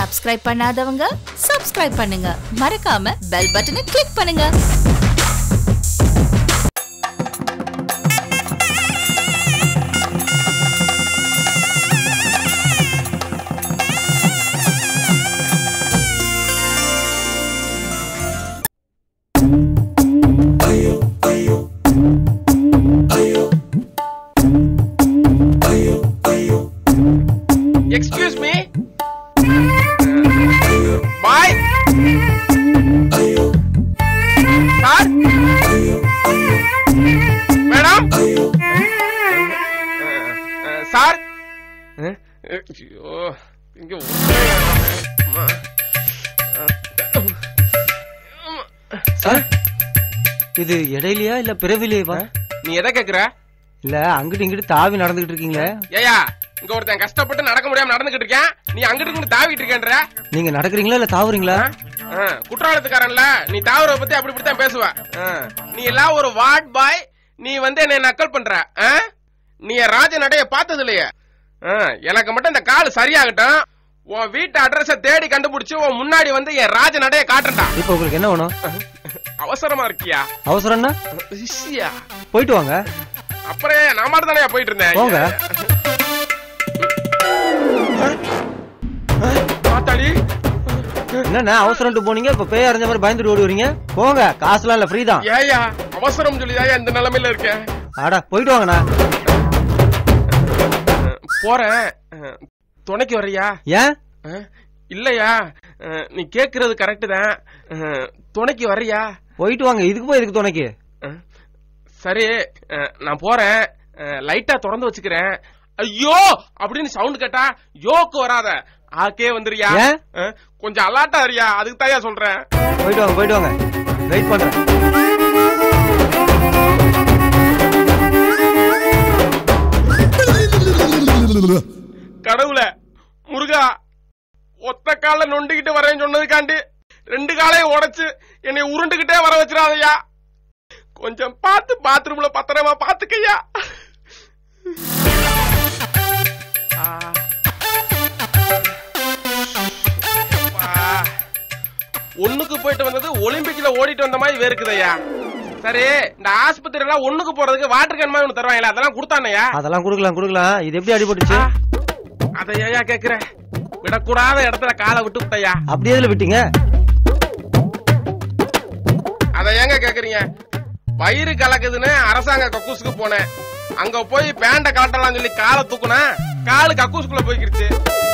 Subscribe பண்ணாதவங்க subscribe பண்ணுங்க மறக்காம பெல் பட்டனை கிளிக் பண்ணுங்க excuse me bye sir madam sir ஐயோ இங்க அம்மா. சார் இது இடையிலயா இல்ல பிறவிலேயேவா நீ எதை கேக்குற இல்ல அங்கிட்டு இங்கிட்டு தாவி நடந்துகிட்டு இருக்கீங்களே ஏயா இங்க ஒருத்தன் கஷ்டப்பட்டு நடக்க முடியாம நடந்துகிட்டு இருக்கேன் நீ அங்கிட்டு இங்கிட்டு தாவிட்டு இருக்கேன்ற நீங்க நடக்கிறீங்களா இல்ல தாவுறீங்களா ஆ, குற்றாலத்துக்காரன்ல நீ தாவர பத்தி அப்படி இப்படித்தான் பேசுவ ஆ, நீ எல்லாம் ஒரு வார்ட் பாய் நீ வந்து என்னை நக்கல் பண்ற ஆ? நீ என் ராஜ நடைய பார்த்தது இல்லையே ஆ, எனக்கு மட்டும் இந்த கால் சரியாகட்டும் உன் வீட்டு அட்ரஸ தேடி கண்டுபிடிச்சு உன் முன்னாடி வந்து என் ராஜ நடைய காட்டுறா இப்ப உங்களுக்கு என்ன வேணும் அவசரமா இருக்கியா அவசரம்னா இஷ்யா. போயிட்டு வாங்க அப்புறம் ஏன் நான் மட்டும் தானே போயிட்டு இருந்தேன் போங்க. மாத்தாடி என்னண்ணா அவசரம்ட்டு போனீங்க இப்ப பேய் அரைஞ்ச மாதிரி பயந்துட்டு ஓடி வரீங்க போங்க காசுலாம் இல்ல ஃப்ரீ தான் ஏயா அவசரம் சொல்லிதாயா இந்த நிலைமையில இருக்கேன் ஆடா போயிட்டு வாங்கண்ணா போறேன் அஹ், துணைக்கு வர்றியா ஏன் அஹ், இல்லையா அஹ், நீ கேக்குறது கரெக்ட் தான் அஹ், துணைக்கு வர்றியா போயிட்டு வாங்க இதுக்கு போய் இதுக்கு துணைக்கு அஹ், சரி அஹ், நான் போறேன் அஹ், லைட்டா திறந்து வச்சுக்கிறேன் ஐயோ அப்படின்னு சவுண்ட் கேட்டா யோக்கு வராத ஆக்கே வந்துறியா ஏன்? அஹ், கொஞ்சம் அலாட்டா இருயா அதுக்கு தாயா சொல்றேன் போயிட்டு வாங்க போயிட்டு வாங்க வெயிட் பண்றேன் கடவுளே முருகா ஒத்த கால நொண்டிக்கிட்டு வரேன்னு சொன்னதுக்காண்டி ரெண்டு காலையும் உடைச்சு என்னை உருண்டுகிட்டே வர வச்சிடாதயா கொஞ்சம் பார்த்து பாத்ரூம்ல பத்திரமா பாத்துக்கையா ஆ. அப்பா. ஒண்ணுக்கு போயிட்டு வந்தது ஒலிம்பிக்ல ஓடிட்டு வந்த மாதிரி வேர்க்குதையா சரி இந்த ஆஸ்பத்திரி எல்லாம் ஒண்ணுக்கு போறதுக்கு வாட்டர் கேன் மாதிரி ஒண்ணு தருவாங்களா அதெல்லாம் கொடுத்தானயா அதெல்லாம் கொடுக்கலாம் கொடுக்கலாம் இது எப்படி அடிபட்டுச்சு அத ஏயா கேக்குற விடக்கூடாத இடத்துல காலை விட்டு விட்டையா அப்படி எதுல விட்டீங்க அத ஏங்க கேக்குறீங்க வயிறு கலக்குதுன்னு அரசாங்க கக்கூசுக்கு போனேன் அங்க போய் பேண்ட கலட்டலாம் சொல்லி காலை தூக்குனா காலு கக்கூசுக்குள்ள போய்க்கிருச்சு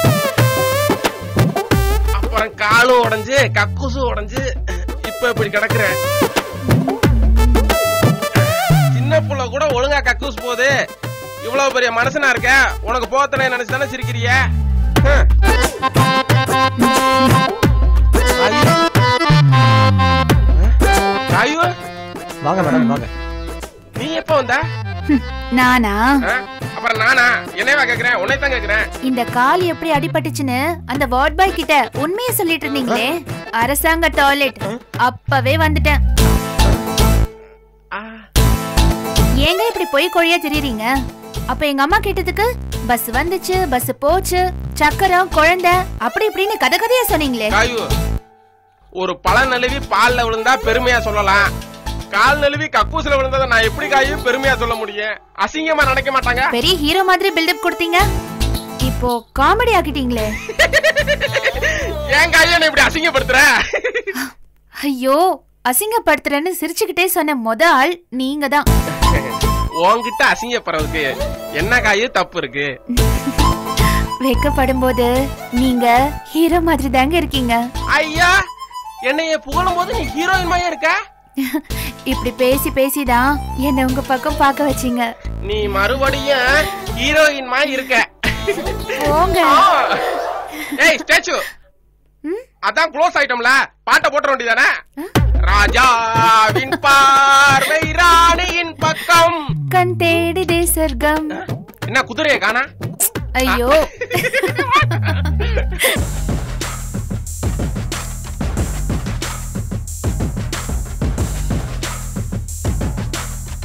அப்புறம் காலும் உடைஞ்சு கக்கூசும் உடைஞ்சு இப்ப இப்படி கிடக்குறேன் சின்ன புள்ள கூட ஒழுங்கா கக்கூஸ் போகுது இவ்வளவு பெரிய மனுஷனா இருக்க உனக்கு போத்தனை நினைச்சு தானே சிரிக்கிறிய ஹம். ஐயோ. ஐயோ வாங்க மேடம் வாங்க நீ எப்ப வந்த நானா ஆ? அப்புறம் நானா என்னையவா கேக்குறேன் உன்னை தான் கேக்குறேன் இந்த கால் எப்படி அடிபட்டுச்சுன்னு அந்த வார்ட் பாய் கிட்ட உண்மையை சொல்லிட்டு இருந்தீங்களே அரசாங்க டாய்லெட் அப்பவே வந்துட்டேன் ஆ, ஏங்க இப்படி பொய் கொழியா திரியறீங்க அப்ப எங்க அம்மா கேட்டதுக்கு பஸ் வந்துச்சு பஸ் போச்சு சக்கரம் குழந்தை அப்படி இப்படின்னு கதை கதையா சொன்னீங்களே காயு ஒரு பழ நழுவி பால்ல விழுந்தா பெருமையா சொல்லலாம் கால் நழுவி கக்கூசுல விழுந்ததை நான் எப்படி காயு பெருமையா சொல்ல முடியும் அசிங்கமா நினைக்க மாட்டாங்க பெரிய ஹீரோ மாதிரி பில்டப் கொடுத்தீங்க இப்போ காமெடி ஆக்கிட்டீங்களே ஏன் காயு என்னை இப்படி அசிங்கப்படுத்துற ஐயோ அசிங்கப்படுத்துறேன்னு சிரிச்சுக்கிட்டே சொன்ன மொத ஆள் நீங்க தான் உன்கிட்ட அசிங்கப்படுறதுக்கு என்ன காயு தப்பு இருக்கு வெக்கப்படும் போது நீங்க ஹீரோ மாதிரி தாங்க இருக்கீங்க ஐயா என்னைய புகழும் போது நீ ஹீரோயின் மாதிரியே இருக்க இப்படி பேசி பேசிதான் என்ன உங்க பக்கம் பார்க்க வச்சீங்க நீ மறுபடியும் ஹீரோயின் மாதிரி இருக்க போங்க ஆ. ஏய் ஸ்டாச்சு அதான் க்ளோஸ் ஆயிட்டோம்ல பாட்டை போட்டுற வேண்டியதானே ராஜாவின் பார்வை ராணியின் பக்கம் கண் தேடுதே சொர்க்கம் என்ன குதிரையை காணா ஐயோ